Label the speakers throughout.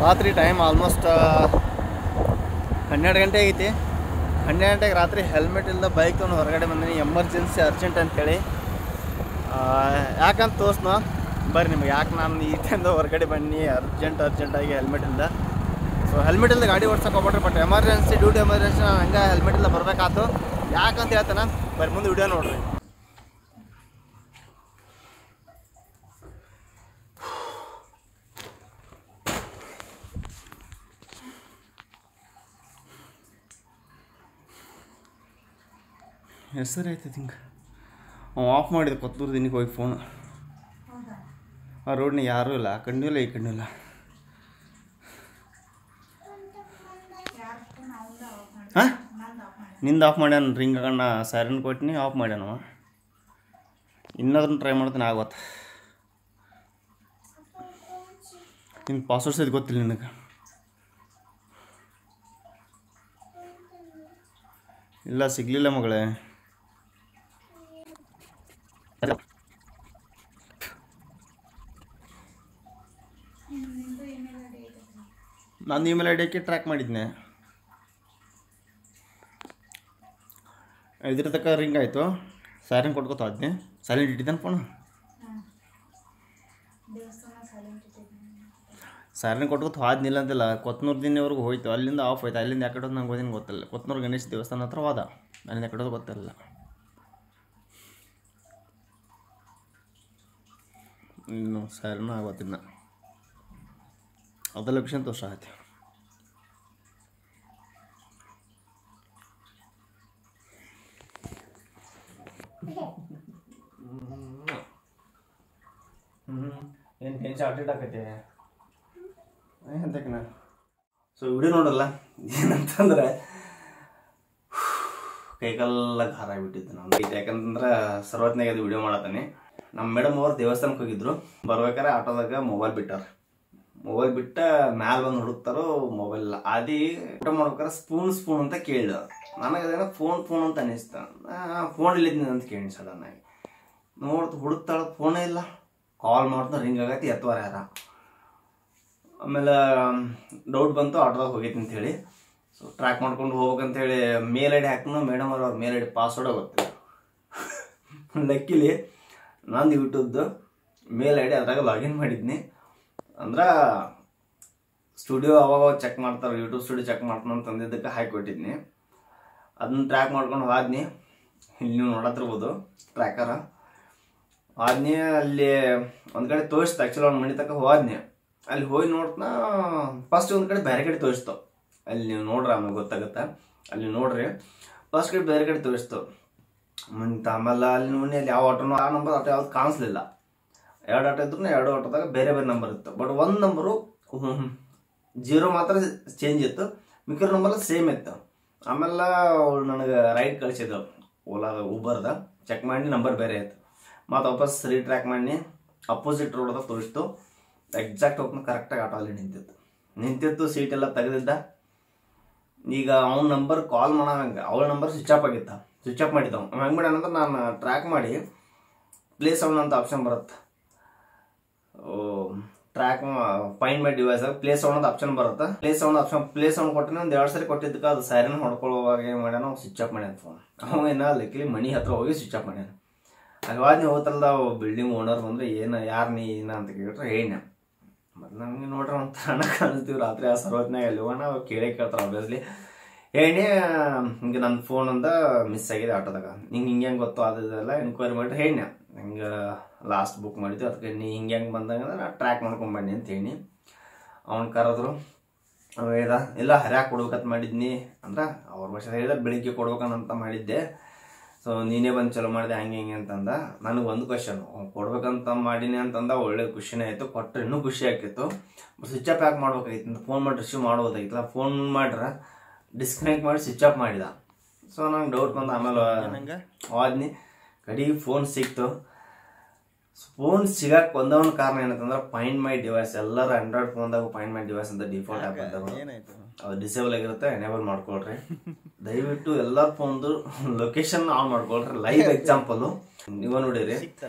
Speaker 1: ರಾತ್ರಿ time almost ಹನ್ನೆರಡು ಗಂಟೆ ಆಗೈತಿ ಹನ್ನೆರಡು ಗಂಟೆಗೆ ರಾತ್ರಿ ಹೆಲ್ಮೆಟ್ ಇಲ್ಲದ ಬೈಕ್ ತೊಗೊಂಡು ಹೊರಗಡೆ ಬಂದೀನಿ ಎಮರ್ಜೆನ್ಸಿ ಅರ್ಜೆಂಟ್ ಅಂತೇಳಿ ಆ, ಯಾಕಂತ ತೋರ್ಸ್ನ ಬರ್ರಿ ನಿಮ್ಗೆ ಯಾಕೆ ನಾನು ಈ ಟೈಮ್ದ ಹೊರಗಡೆ ಬನ್ನಿ ಅರ್ಜೆಂಟ್ ಅರ್ಜೆಂಟಾಗಿ ಹೆಲ್ಮೆಟ್ ಇಲ್ಲದ ಸೊ ಹೆಲ್ಮೆಟ್ ಇಲ್ಲದೆ ಗಾಡಿ ಓಡ್ಸಕ್ಕೆ ಹೋಗ್ಬಿಟ್ರಿ ಬಟ್ ಎಮರ್ಜೆನ್ಸಿ ಡ್ಯೂಟಿ ಎಮರ್ಜೆನ್ಸಿ ನಾನು ಹಂಗೆ ಹೆಲ್ಮೆಟ್ ಇಲ್ಲ ಬರಬೇಕಾಯ್ತು ಯಾಕಂತ ಹೇಳ್ತಾನೆ ಬರ್ರಿ ಮುಂದೆ ವಿಡಿಯೋ ನೋಡ್ರಿ ಹೆಸರು ಆಯ್ತೈತಿ ಹಿಂಗೆ ಅವ ಆಫ್ ಮಾಡಿದ ಕೊತ್ತೂರು ದಿನಕ್ಕೆ ಹೋಗಿ ಫೋನ್ ಆ ರೋಡ್ನಾಗ ಯಾರೂ ಇಲ್ಲ ಆ ಕಣ್ಣು ಇಲ್ಲ ಈ ಕಣ್ಣು ಇಲ್ಲ ಹಾಂ ನಿಂದು ಆಫ್ ಮಾಡ್ಯಾನ ರಿಂಗ್ ಕಣ್ಣ ಸೈರನ್ ಕೊಟ್ಟಿನಿ ಆಫ್ ಮಾಡ್ಯಾನವ ಇನ್ನದನ್ನು ಟ್ರೈ ಮಾಡ್ತಾನೆ ಆಗೋತ್ತ ನಿನ್ನ ಪಾಸ್ವರ್ಡ್ ಸಹಿತ ಗೊತ್ತಿಲ್ಲ ನಿನಗೆ ಇಲ್ಲ ಸಿಗಲಿಲ್ಲ ಮಗಳೇ ನಾನು ಇಮೇಲ್ ಐ ಡಿ ಟ್ರ್ಯಾಕ್ ಮಾಡಿದ್ನೆ ಇದ್ರ ತಕ್ಕ ರಿಂಗ್ ಆಯಿತು ಸೈರನ್ ಕೊಟ್ಕೋತ ಹೋದ್ನೆ ಸೈಲೆಂಟ್ ಇಟ್ಟಿದ್ದಾನೆ ಫೋನ್ ಸೈರನ್ ಕೊಟ್ಕೋತ ಹೋದ್ನಿಲ್ಲ ಅಂತಿಲ್ಲ ಕೊತ್ನೂರು ದಿನವರೆಗೂ ಹೋಯ್ತು ಅಲ್ಲಿಂದ ಆಫ್ ಆಯ್ತು ಅಲ್ಲಿಂದ ಯಾಕಡೆ ನಂಗೆ ಓದಿನ ಗೊತ್ತಿಲ್ಲ ಕೊತ್ನೂರು ಗಣೇಶ ದೇವಸ್ಥಾನ ಹತ್ರ ಹೋದ ಅಲ್ಲಿಂದ ಯಾಕಡೆ ಗೊತ್ತಿಲ್ಲ ಇನ್ನು ಸೈರನ್ ಆಗೋತಿದ್ನ ಅದ ಲಕ್ಷಣ ತೋರ್ಸ ಆಯ್ತು ಏನು ಟೆನ್ಷನ್ ಅಟೆಂಡ್ ಆಕೈತೆ ಎಂತಕ್ಕನ ಸೊ ವಿಡಿಯೋ ನೋಡಲ್ಲ ಏನಂತಂದ್ರೆ ಕೈಕಾಲೆಲ್ಲ ಖಾರ ಆಗಿಬಿಟ್ಟಿತ್ತು ನಾನು ಯಾಕಂತಂದ್ರೆ ಸರ್ವತ್ನಾಗ ಅದು ವಿಡಿಯೋ ಮಾಡತ್ತಾನೆ ನಮ್ಮ ಮೇಡಮ್ ಅವ್ರು ದೇವಸ್ಥಾನಕ್ಕೆ ಹೋಗಿದ್ರು ಬರ್ಬೇಕಾರೆ ಆಟೋದಾಗ ಮೊಬೈಲ್ ಬಿಟ್ಟಾರ ಮೊಬೈಲ್ ಬಿಟ್ಟ ಮ್ಯಾಲ ಬಂದು ಹುಡುಕ್ತಾರೋ ಮೊಬೈಲ್ ಇಲ್ಲ ಅದಿ ಊಟ ಮಾಡ್ಬೇಕಾರೆ ಸ್ಪೂನ್ ಸ್ಪೂನ್ ಅಂತ ಕೇಳಿದ ನನಗೆ ಅದೇನೋ ಫೋನ್ ಫೋನ್ ಅಂತ ಅನಿಸ್ತ ಫೋನ್ ಇಲ್ಲಿದ್ದೀನಿ ಅಂತ ಕೇಳಿ ಸಡನ್ ಆಗಿ ನೋಡ್ತು ಹುಡುಕ್ತಾಳ ಫೋನೇ ಇಲ್ಲ ಕಾಲ್ ಮಾಡ್ತಾ ರಿಂಗ್ ಆಗೈತಿ ಎತ್ತವಾರ ಯಾರ ಆಮೇಲೆ ಡೌಟ್ ಬಂತು ಆಟೋದಾಗ ಹೋಗೈತಿ ಅಂತ ಹೇಳಿ ಸೊ ಟ್ರ್ಯಾಕ್ ಮಾಡ್ಕೊಂಡು ಹೋಗ್ಬೇಕಂತೇಳಿ ಮೇಲ್ ಐ ಡಿ ಹಾಕ್ನು ಮೇಡಮ್ ಅವ್ರ ಅವ್ರ ಮೇಲ್ ಐ ಡಿ ಪಾಸ್ವರ್ಡ್ ಗೊತ್ತಿಲ್ಲ ಲಕ್ಕಿಲಿ ನಂದು ಯೂಟ್ಯೂಬ್ದು ಮೇಲ್ ಐ ಡಿ ಅದ್ರಾಗ ಲಾಗಿನ್ ಮಾಡಿದ್ನಿ ಅಂದ್ರೆ ಸ್ಟುಡಿಯೋ ಅವಾಗ ಚೆಕ್ ಮಾಡ್ತಾರೆ ಯೂಟ್ಯೂಬ್ ಸ್ಟುಡಿಯೋ ಚೆಕ್ ಮಾಡ್ತಾನೆ ಅಂತ ಅಂದಿದ್ದಕ್ಕೆ ಹಾಕಿಕೊಟ್ಟಿದ್ನಿ ಅದನ್ನ ಟ್ರ್ಯಾಕ್ ಮಾಡ್ಕೊಂಡು ಹೋದ್ನಿ ಇಲ್ಲಿ ನೀವು ನೋಡತ್ತಿರ್ಬೋದು ಟ್ರ್ಯಾಕರ ಹೋದ್ನಿ ಅಲ್ಲಿ ಒಂದು ಕಡೆ ತೋರಿಸ್ತು ಆ್ಯಕ್ಚುಲಿ ಅವ್ನ ಮನೆ ತನಕ ಹೋದ್ನಿ ಅಲ್ಲಿ ಹೋಗಿ ನೋಡ್ತಾ ಫಸ್ಟ್ ಒಂದು ಕಡೆ ಬೇರೆ ಕಡೆ ತೋರಿಸ್ತು ಅಲ್ಲಿ ನೀವು ನೋಡ್ರಿ ಆಮೇಲೆ ಗೊತ್ತಾಗುತ್ತೆ ಅಲ್ಲಿ ನೋಡ್ರಿ ಫಸ್ಟ್ ಕಡೆ ಬೇರೆ ಕಡೆ ತೋರಿಸ್ತು ಮತ್ತು ಆಮೇಲೆ ಅಲ್ಲಿ ನೋಡಿ ಅಲ್ಲಿ ಯಾವ ಆಟೋನು ಆ ನಂಬರ್ ಆಟೋ ಯಾವ್ದು ಕಾಣಿಸ್ಲಿಲ್ಲ ಎರಡು ಆಟೋ ಇದ್ರು ಎರಡು ಆಟೋದಾಗ ಬೇರೆ ಬೇರೆ ನಂಬರ್ ಇತ್ತು ಬಟ್ ಒಂದು ನಂಬರು ಜೀರೋ ಮಾತ್ರ ಚೇಂಜ್ ಇತ್ತು ಮಿಕ್ಕಿರೋ ನಂಬರ್ ಸೇಮ್ ಇತ್ತು ಆಮೇಲೆ ಅವಳು ನನಗೆ ರೈಟ್ ಕಳಿಸಿದ್ರು ಓಲಾದ ಊಬರ್ದ ಚೆಕ್ ಮಾಡಿ ನಂಬರ್ ಬೇರೆ ಇತ್ತು ಮತ್ತು ವಾಪಸ್ ರೀಟ್ರ್ಯಾಕ್ ಮಾಡಿ ಅಪೋಸಿಟ್ ರೋಡ್ದಾಗ ತೋರಿಸ್ತು ಎಕ್ಸಾಕ್ಟ್ ಹೋಗ್ತಾನೆ ಕರೆಕ್ಟಾಗಿ ಆಟೋ ಅಲ್ಲಿ ನಿಂತಿತ್ತು ನಿಂತಿತ್ತು ಸೀಟ್ ಎಲ್ಲ ತೆಗೆದಿದ್ದ ಈಗ ಅವ್ನ ನಂಬರ್ ಕಾಲ್ ಮಾಡೋಂಗೆ ಅವಳ ನಂಬರ್ ಸ್ವಿಚ್ ಆಫ್ ಆಗಿತ್ತ ಸ್ವಿಚ್ ಆಫ್ ಮಾಡಿದ್ದ ಅವ್ನು ಹೆಂಗೆ ಮಾಡ್ಯಾನಂದ್ರೆ ನಾನು ಟ್ರ್ಯಾಕ್ ಮಾಡಿ ಪ್ಲೇಸ್ ಅವನ್ ಅಂತ ಆಪ್ಷನ್ ಬರುತ್ತೆ oh track fine my device place sound option ಬರುತ್ತೆ place sound option place sound ಕೊಟ್ಟಿನ ಒಂದು ಎರಡು ಸರಿ ಕೊಟ್ಟಿದ್ದಕ್ಕೆ ಅದು ಸೈರನ್ ಹೊಡ್ಕೊಳ್ಳುವಾಗ ಏನು ಮಾಡ್ಯಾನ ಅವ್ನು ಸ್ವಿಚ್ ಆಫ್ ಮಾಡ್ಯಾನ ಫೋನ್ ಅವ ಏನ ಲಕ್ಕಿಲಿ ಮನಿ ಹತ್ರ ಹೋಗಿ ಸ್ವಿಚ್ ಆಫ್ ಮಾಡ್ಯಾನ ಅಲ್ವಾದ ನೀವು ಹೋತಲ್ದ ಬಿಲ್ಡಿಂಗ್ ಓನರ್ ಬಂದ್ರೆ ಏನು ಯಾರು ನೀ ಏನ ಅಂತ ಕೇಳಿದ್ರೆ ಏನ ಮತ್ತು ನಮಗೆ ನೋಡ್ರಿ ಒಂದು ಹಣ ಕಾಣಿಸ್ತೀವಿ ರಾತ್ರಿ ಆ ಸರ್ವತ್ನಾಗ ಅಲ್ಲಿ ಹೋಗೋಣ ಅವ್ರು ಕೇಳೇ ಕೇಳ್ತಾರೆ ಆಬ್ವಿಯಸ್ಲಿ ಏನೇ ಹಿಂಗೆ ನನ್ನ ಫೋನ್ ಅಂದ ಮಿಸ್ ಆಗಿದೆ ಆಟೋದಾಗ ನಿಂಗೆ ಹಿಂಗೆ ಹೆಂಗೆ ಗೊತ್ತು ಅದೆಲ್ಲ ಎನ್ಕ್ವೈರಿ ಮಾಡಿದ್ರೆ ಹೇಳಿ ಹಿಂಗೆ ಲಾಸ್ಟ್ ಬುಕ್ ಮಾಡಿದ್ವಿ ಅದಕ್ಕೆ ನೀ ಹಿಂಗೆ ಹೆಂಗೆ ಬಂದಾಗ ಅಂದ್ರೆ ನಾ ಟ್ರ್ಯಾಕ್ ಮಾಡ್ಕೊಂಡು ಬನ್ನಿ ಅಂತ ಹೇಳಿ ಅವ್ನು ಕರೆದ್ರು ಅವ ಹೇಳ್ದ ಇಲ್ಲ ಹರ್ಯಾಕ್ ಕೊಡ್ಬೇಕಂತ ಮಾಡಿದ್ನಿ ಅಂದ್ರೆ ಅವ್ರ ಭಾಷೆ ಹೇಳಿದ ಬೆಳಿಗ್ಗೆ ಕೊಡ್ಬೇಕಂತ ಮಾಡಿದ್ದೆ ಸೊ ನೀನೇ ಬಂದು ಚಲೋ ಮಾಡಿದೆ ಹಂಗೆ ಹಿಂಗೆ ಅಂತಂದ ನನಗೆ ಒಂದು ಕ್ವಶನ್ ಕೊಡ್ಬೇಕಂತ ಮಾಡೀನಿ ಅಂತಂದ ಒಳ್ಳೆ ಖುಷಿನೇ ಆಯಿತು ಕೊಟ್ಟರೆ ಇನ್ನೂ ಖುಷಿ ಆಗ್ತಿತ್ತು ಸ್ವಿಚ್ ಆಫ್ ಯಾಕೆ ಮಾಡ್ಬೇಕಾಗಿತ್ತು ಫೋನ್ ಮಾಡಿ ರಿಸೀವ್ ಮಾಡ್ಬೋದಾಗಿತ್ತಲ್ಲ ಫೋನ್ ಮಾಡ್ರೆ ಡಿಸ್ಕನೆಕ್ಟ್ ಮಾಡಿ ಸ್ವಿಚ್ ಆಫ್ ಮಾಡಿದ ಸೊ ನಂಗೆ ಡೌಟ್ ಬಂದು ಆಮೇಲೆ ಹೋದ್ನಿ ಕಡೆಗೆ ಫೋನ್ ಸಿಕ್ತು ಫೋನ್ ಸಿಗಕ್ಕೆ ಒಂದೇ ಒಂದು ಕಾರಣ ಏನಂತಂದ್ರೆ ಫೈಂಡ್ ಮೈ ಡಿವೈಸ್ ಎಲ್ಲರೂ ಆಂಡ್ರಾಯ್ಡ್ ಫೋನ್ದಾಗ ಫೈಂಡ್ ಮೈ ಡಿವೈಸ್ ಅಂತ ಡಿಫಾಲ್ಟ್ ಆ್ಯಪ್ ಬಂದಾಗ
Speaker 2: ಏನಾಯ್ತು
Speaker 1: ಅದು ಡಿಸೇಬಲ್ ಆಗಿರುತ್ತೆ ಎನೇಬಲ್ ಮಾಡ್ಕೊಳ್ರಿ ದಯವಿಟ್ಟು ಎಲ್ಲರ ಫೋನ್ದು ಲೊಕೇಶನ್ ಆನ್ ಮಾಡ್ಕೊಳ್ರಿ ಲೈವ್ ಎಕ್ಸಾಂಪಲ್ ನೀವು ನೋಡಿರಿ
Speaker 2: ಸಿಕ್ತಲ್ಲ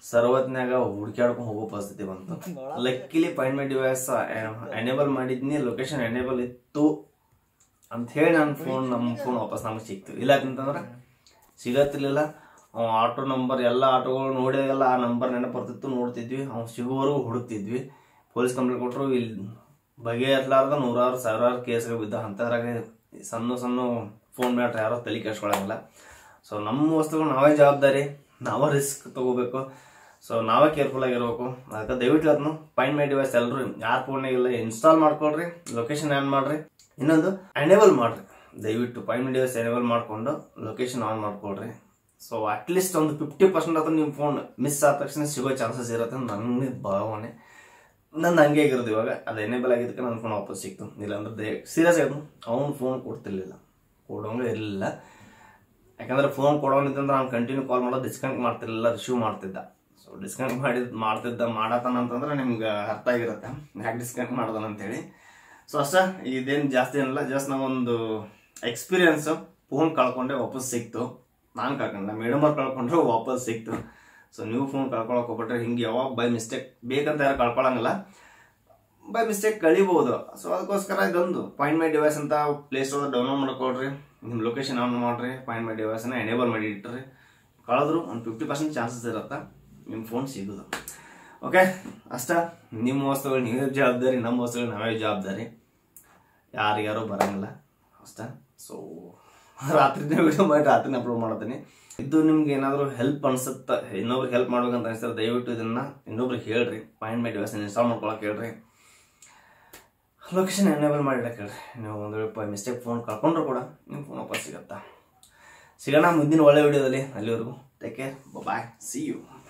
Speaker 1: ಸರ್ವತ್ನಾಗ ಹುಡುಕ್ಯಾಡ್ಕೊಂಡು ಹೋಗೋ ಪರಿಸ್ಥಿತಿ ಬಂತು luckily find my device enable ಮಾಡಿದ್ನಿ ಲೊಕೇಶನ್ ಎನೇಬಲ್ ಇತ್ತು ಅಂತ ಹೇಳಿ ನನ್ನ ಫೋನ್ ನಮ್ಮ ಫೋನ್ ವಾಪಸ್ ನಮಗೆ ಸಿಕ್ತು ಇಲ್ಲ ಅಂತಂದ್ರೆ ಸಿಗತ್ತಿರ್ಲಿಲ್ಲ ಅವ ಆಟೋ ನಂಬರ್ ಎಲ್ಲ ಆಟೋಗಳು ನೋಡಿದಾಗೆಲ್ಲ ಆ ನಂಬರ್ ನೆನಪು ಬರ್ತಿತ್ತು ನೋಡ್ತಿದ್ವಿ ಅವ್ನು ಸಿಗುವವರೆಗೂ ಹುಡುಕ್ತಿದ್ವಿ ಪೊಲೀಸ್ ಕಂಪ್ಲೇಂಟ್ ಕೊಟ್ಟರು ಇಲ್ಲಿ ಬಗೆಹರ್ಲಾರ್ದ ನೂರಾರು ಸಾವಿರಾರು ಕೇಸ್ಗಳು ಬಿದ್ದ ಅಂಥದ್ರಾಗ ಸಣ್ಣ ಸಣ್ಣ ಫೋನ್ ಮ್ಯಾಟ್ರ್ ಯಾರೋ ತಲೆ ಕೆಡ್ಸ್ಕೊಳಂಗಿಲ್ಲ ಸೊ ನಮ್ಮ ವಸ್ತುಗಳು ನಾವೇ ಜವಾಬ್ದಾರಿ ನಾವೇ ರಿಸ್ಕ್ ತಗೋಬೇಕು ಸೊ ನಾವೇ ಕೇರ್ಫುಲ್ ಆಗಿರ್ಬೇಕು ಅದಕ್ಕೆ ದಯವಿಟ್ಟು ಅದನ್ನು ಫೈಂಡ್ ಮೈ ಡಿವೈಸ್ ಎಲ್ಲರೂ ಯಾರ ಫೋನ್ನಾಗಿಲ್ಲ ಇನ್ಸ್ಟಾಲ್ ಮಾಡ್ಕೊಳ್ರಿ ಲೊಕೇಶನ್ ಆನ್ ಮಾಡ್ರಿ ಇನ್ನೊಂದು ಎನೇಬಲ್ ಮಾಡ್ರಿ ದಯವಿಟ್ಟು ಫೈಂಡ್ ಮೈ ಡಿವೈಸ್ ಎನೇಬಲ್ ಮಾಡ್ಕೊಂಡು ಲೊಕೇಶನ್ ಆನ್ ಮಾಡ್ಕೊಳ್ರಿ ಸೊ ಅಟ್ಲೀಸ್ಟ್ ಒಂದು ಫಿಫ್ಟಿ ಪರ್ಸೆಂಟ್ ಅದು ನಿಮ್ಮ ಫೋನ್ ಮಿಸ್ ಆದ ತಕ್ಷಣ ಸಿಗೋ ಚಾನ್ಸಸ್ ಇರುತ್ತೆ ಅಂತ ನನ್ನ ಭಾವನೆ ನಂದು ಹಂಗೆ ಆಗಿರೋದು ಇವಾಗ ಅದು ಎನೇಬಲ್ ಆಗಿದ್ದಕ್ಕೆ ನನ್ನ ಫೋನ್ ವಾಪಸ್ ಸಿಕ್ತು ಇಲ್ಲಾಂದ್ರೆ ಸೀರಿಯಸ್ ಆಗಿ ಅವ್ನು ಫೋನ್ ಕೊಡ್ತಿರ್ಲಿಲ್ಲ ಕೊಡೋಂಗೆ ಇರಲಿಲ್ಲ ಯಾಕಂದ್ರೆ ಫೋನ್ ಕೊಡೋನಿದ್ದಂದ್ರೆ ನಾನು ಕಂಟಿನ್ಯೂ ಕಾಲ್ ಮಾಡೋದು ಡಿಸ್ಕನೆಕ್ಟ್ ಮಾಡ್ತಿರ್ಲಿಲ್ಲ ರಿಸೀವ್ ಮಾಡ್ತಿದ್ದ ಸೊ ಡಿಸ್ಕನೆಕ್ಟ್ ಮಾಡಿದ್ ಮಾಡ್ತಿದ್ದ ಮಾಡತಾನ ಅಂತಂದ್ರೆ ನಿಮ್ಗೆ ಅರ್ಥ ಆಗಿರುತ್ತೆ ಯಾಕೆ ಡಿಸ್ಕನೆಕ್ಟ್ ಮಾಡ್ದಾನ ಅಂತೇಳಿ ಸೊ ಅಷ್ಟ ಇದೇನು ಜಾಸ್ತಿ ಏನಿಲ್ಲ ಜಸ್ಟ್ ನಾವೊಂದು ಎಕ್ಸ್ಪೀರಿಯನ್ಸ್ ಫೋನ್ ಕಳ್ಕೊಂಡೆ ವಾಪಸ್ ಸಿಕ್ತು ನಾನು ಕಳ್ಕೊಂಡೆ ಮೇಡಮ್ ಅವ್ರು ಕಳ್ಕೊಂಡ್ರೆ ವಾಪಸ್ ಸಿಕ್ತು ಸೊ ನೀವು ಫೋನ್ ಕಳ್ಕೊಳಕ್ ಹೋಗ್ಬಿಟ್ರೆ ಹಿಂಗೆ ಯಾವಾಗ ಬೈ ಮಿಸ್ಟೇಕ್ ಬೇಕಂತ ಯಾರು ಕಳ್ಕೊಳಂಗಿಲ್ಲ ಬೈ ಮಿಸ್ಟೇಕ್ ಕಳಿಬಹುದು ಸೊ ಅದಕ್ಕೋಸ್ಕರ ಇದೊಂದು ಫೈಂಡ್ ಮೈ ಡಿವೈಸ್ ಅಂತ ಪ್ಲೇ ಸ್ಟೋರ್ ಡೌನ್ಲೋಡ್ ಮಾಡ್ಕೊಳ್ರಿ ನಿಮ್ಮ ಲೊಕೇಶನ್ ಆನ್ ಮಾಡ್ರಿ ಫೈಂಡ್ ಮೈ ಡಿವೈಸ್ನ ಎನೇಬಲ್ ಮಾಡಿ ಇಟ್ರಿ ಕಳೆದ್ರು ಒಂದು ಫಿಫ್ಟಿ ಪರ್ಸೆಂಟ್ ಚಾನ್ಸಸ್ ಇರುತ್ತೆ ನಿಮ್ಮ ಫೋನ್ ಸಿಗೋದು ಓಕೆ ಅಷ್ಟ ನಿಮ್ಮ ವಸ್ತುಗಳು ನೀವೇ ಜವಾಬ್ದಾರಿ ನಮ್ಮ ವಸ್ತುಗಳು ನಾವೇ ಜವಾಬ್ದಾರಿ ಯಾರಿಗ್ಯಾರೋ ಬರಂಗಿಲ್ಲ ಅಷ್ಟ ಸೊ ರಾತ್ರಿನೇ ವಿಡಿಯೋ ಮಾಡಿ ರಾತ್ರಿನೇ ಅಪ್ಲೋಡ್ ಮಾಡ್ತೀನಿ ಇದು ನಿಮ್ಗೆ ಏನಾದರೂ ಹೆಲ್ಪ್ ಅನ್ಸುತ್ತೆ ಇನ್ನೊಬ್ರಿಗೆ ಹೆಲ್ಪ್ ಮಾಡ್ಬೇಕಂತ ಅನಿಸ್ತಾರೆ ದಯವಿಟ್ಟು ಇದನ್ನ ಇನ್ನೊಬ್ರಿಗೆ ಹೇಳ್ರಿ ಫೈಂಡ್ ಮೈ ಡಿವೈಸ್ ಇನ್ಸ್ಟಾಲ್ ಮಾಡ್ಕೊಳಕ್ಕೆ ಹೇಳ್ರಿ ಲೊಕೇಶನ್ ಎನೇಬಲ್ ಮಾಡಿಡಕ್ಕೆ ಹೇಳ್ರಿ ನೀವು ಒಂದು ವೇಳೆ ಮಿಸ್ಟೇಕ್ ಫೋನ್ ಕಳ್ಕೊಂಡ್ರು ಕೂಡ ನಿಮ್ಮ ಫೋನ್ ವಾಪಸ್ ಸಿಗತ್ತಾ ಸಿಗೋಣ ಮುಂದಿನ ಒಳ್ಳೆ ವಿಡಿಯೋದಲ್ಲಿ ಅಲ್ಲಿವರೆಗೂ take care bye see you